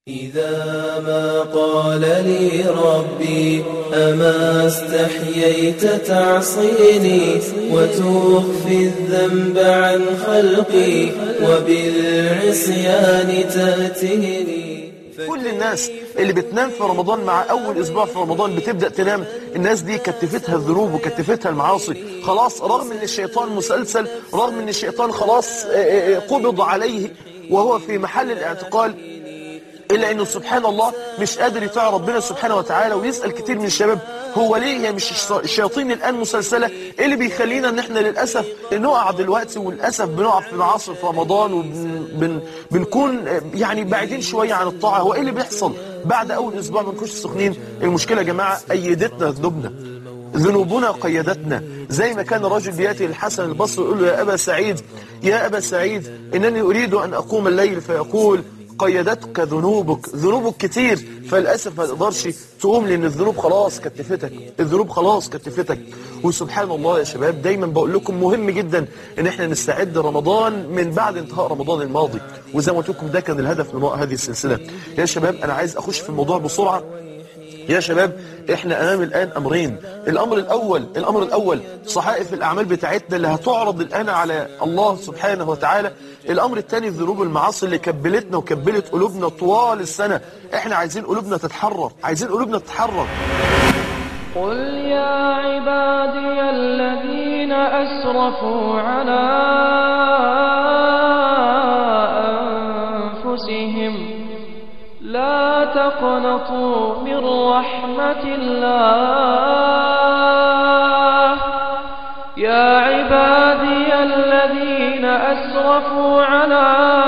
إذا ما قال لي ربي أما استحييت تعصيني وتخفي الذنب عن خلقي وبالعصيان تأتيني كل الناس اللي بتنام في رمضان مع اول اسبوع في رمضان بتبدا تنام الناس دي كتفتها الذنوب وكتفتها المعاصي خلاص رغم ان الشيطان مسلسل رغم ان الشيطان خلاص آه، آه، قبض عليه وهو في محل الاعتقال إلا أنه سبحان الله مش قادر يطيع ربنا سبحانه وتعالى ويسأل كتير من الشباب هو ليه هي مش الش- الشياطين الآن مسلسلة إيه اللي بيخلينا أن احنا للأسف نقع دلوقتي وللأسف بنقع في معاصي في رمضان وبنكون يعني بعيدين شوية عن الطاعة هو إيه اللي بيحصل بعد أول أسبوع ما نكونش سخنين المشكلة يا جماعة أيدتنا ذنوبنا ذنوبنا قيدتنا زي ما كان رجل بيأتي الحسن البصري يقول له يا أبا سعيد يا أبا سعيد إنني أريد أن أقوم الليل فيقول قيدتك ذنوبك ذنوبك كتير فللأسف ما تقدرش تقوم لأن الذنوب خلاص كتفتك الذنوب خلاص كتفتك وسبحان الله يا شباب دايما بقول لكم مهم جدا ان احنا نستعد رمضان من بعد انتهاء رمضان الماضي وزي ما قلت لكم ده كان الهدف من وراء هذه السلسلة يا شباب انا عايز اخش في الموضوع بسرعة يا شباب احنا امام الان امرين الامر الاول الامر الاول صحائف الاعمال بتاعتنا اللي هتعرض الان على الله سبحانه وتعالى الامر الثاني الذنوب المعاصي اللي كبلتنا وكبلت قلوبنا طوال السنه احنا عايزين قلوبنا تتحرر عايزين قلوبنا تتحرر قل يا عبادي الذين أسرفوا على أنفسهم لا تقنطوا من رحمة الله يا عبادي الذين أسرفوا على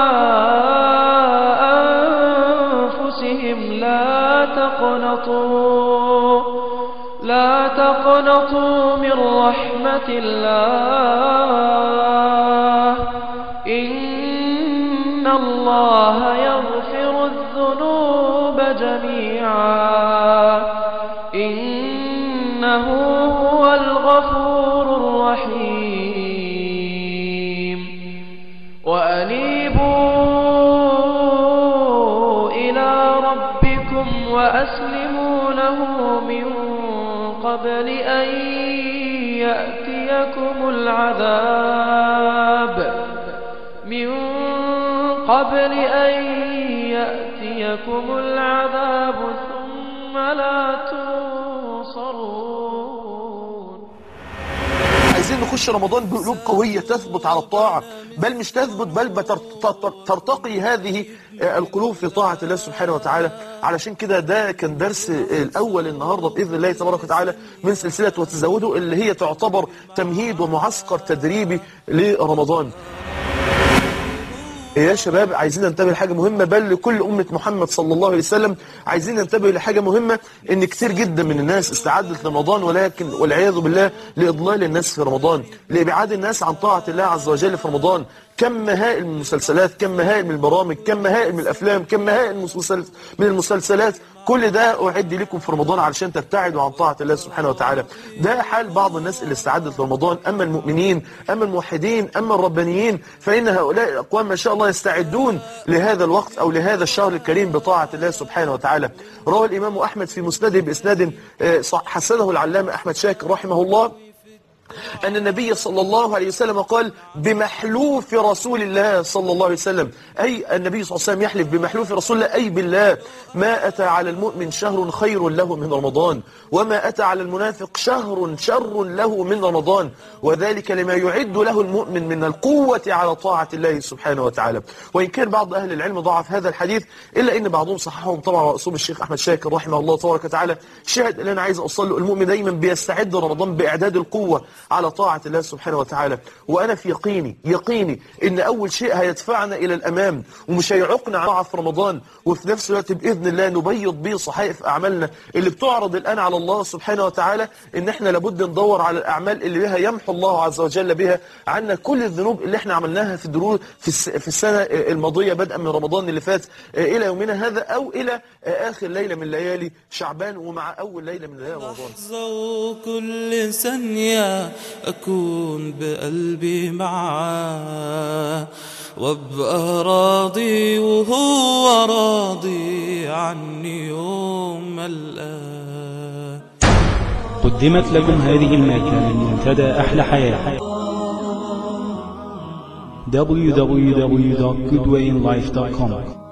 أنفسهم لا تقنطوا لا تقنطوا من رحمة الله إن الله يغفر الذنوب جميعا إنه هو الغفور الرحيم وأنيبوا إلى ربكم وأسلموا له من قبل أن يأتيكم العذاب من قبل أن يأتيكم العذاب ثم لا تنصرون عايزين نخش رمضان بقلوب قوية تثبت على الطاعة بل مش تثبت بل بترت- ترتقي هذه القلوب في طاعة الله سبحانه وتعالى علشان كده ده كان درس الأول النهاردة بإذن الله تبارك وتعالى من سلسلة وتزودوا اللي هي تعتبر تمهيد ومعسكر تدريبي لرمضان يا شباب عايزين ننتبه لحاجة مهمة بل لكل أمة محمد صلى الله عليه وسلم عايزين ننتبه لحاجة مهمة إن كتير جدا من الناس استعدت لرمضان ولكن والعياذ بالله لإضلال الناس في رمضان لإبعاد الناس عن طاعة الله عز وجل في رمضان كم هائل من المسلسلات كم هائل من البرامج كم هائل من الأفلام كم هائل من المسلسل- من المسلسلات كل ده أعد لكم في رمضان علشان تبتعدوا عن طاعة الله سبحانه وتعالى ده حال بعض الناس اللي استعدت لرمضان أما المؤمنين أما الموحدين أما الربانيين فإن هؤلاء الأقوام ما شاء الله يستعدون لهذا الوقت أو لهذا الشهر الكريم بطاعة الله سبحانه وتعالى روى الإمام أحمد في مسنده بإسناد آه، صح- حسنه العلامة أحمد شاكر رحمه الله أن النبي صلى الله عليه وسلم قال بمحلوف رسول الله صلى الله عليه وسلم أي النبي صلى الله عليه وسلم يحلف بمحلوف رسول الله أي بالله ما أتى على المؤمن شهر خير له من رمضان وما أتى على المنافق شهر شر له من رمضان وذلك لما يعد له المؤمن من القوة على طاعة الله سبحانه وتعالى وإن كان بعض أهل العلم ضعف هذا الحديث إلا إن بعضهم صححهم طبعا رأسهم الشيخ أحمد شاكر رحمه الله تبارك وتعالى الشاهد اللي أنا عايز أوصل له المؤمن دايما بيستعد رمضان بإعداد القوة على طاعة الله سبحانه وتعالى وأنا في يقيني يقيني إن أول شيء هيدفعنا إلى الأمام ومش هيعقنا عن طاعة في رمضان وفي نفس الوقت بإذن الله نبيض بيه صحائف أعمالنا اللي بتعرض الآن على الله سبحانه وتعالى إن إحنا لابد ندور على الأعمال اللي بها يمحو الله عز وجل بها عنا كل الذنوب اللي إحنا عملناها في الدروس في الس- في السنة الماضية بدءا من رمضان اللي فات إلى يومنا هذا أو إلى آخر ليلة من ليالي شعبان ومع أول ليلة من ليالي رمضان لحظة وكل ثانية أكون بقلبي معاه وابقى راضي وهو راضي عني يوم ما القاه قدمت لكم هذه المادة من منتدى أحلى حياة www.goodwayinlife.com